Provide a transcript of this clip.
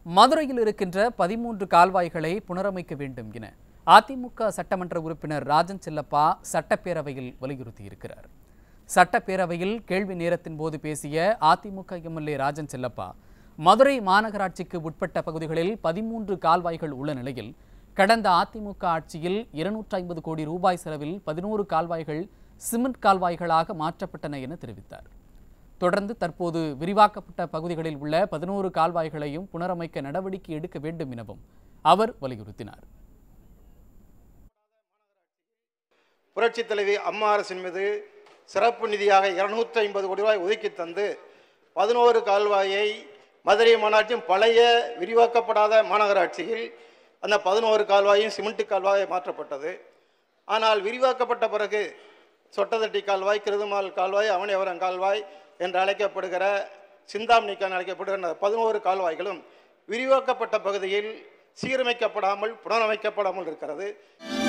மதுரையில் இருக்கின்ற பதிமூன்று கால்வாய்களை புனரமைக்க வேண்டும் என அதிமுக சட்டமன்ற உறுப்பினர் ராஜன் செல்லப்பா சட்டப்பேரவையில் வலியுறுத்தியிருக்கிறார் சட்டப்பேரவையில் கேள்வி நேரத்தின் போது பேசிய அதிமுக எம்எல்ஏ ராஜன் செல்லப்பா மதுரை மாநகராட்சிக்கு உட்பட்ட பகுதிகளில் பதிமூன்று கால்வாய்கள் உள்ள நிலையில் கடந்த அதிமுக ஆட்சியில் இருநூற்றி ஐம்பது கோடி ரூபாய் செலவில் பதினோரு கால்வாய்கள் சிமெண்ட் கால்வாய்களாக மாற்றப்பட்டன என தெரிவித்தார் தொடர்ந்து தற்போது விரிவாக்கப்பட்ட பகுதிகளில் உள்ள பதினோரு கால்வாய்களையும் புனரமைக்க நடவடிக்கை எடுக்க வேண்டும் எனவும் அவர் வலியுறுத்தினார் புரட்சித் தலைவி அம்மா அரசின் மீது சிறப்பு நிதியாக இருநூற்றி ஐம்பது கோடி ரூபாய் ஒதுக்கி தந்து பதினோரு கால்வாயை மதுரை மாநகராட்சியின் பழைய விரிவாக்கப்படாத மாநகராட்சியில் அந்த பதினோரு கால்வாயும் சிமெண்ட் கால்வாய் மாற்றப்பட்டது ஆனால் விரிவாக்கப்பட்ட பிறகு சொட்டதட்டி கால்வாய் கிருதுமால் கால்வாய் அவனியவரம் கால்வாய் என்று அழைக்கப்படுகிற சிந்தாமணிக்கான் அழைக்கப்படுகிற அந்த பதினோரு கால்வாய்களும் விரிவாக்கப்பட்ட பகுதியில் சீரமைக்கப்படாமல் புனரமைக்கப்படாமல் இருக்கிறது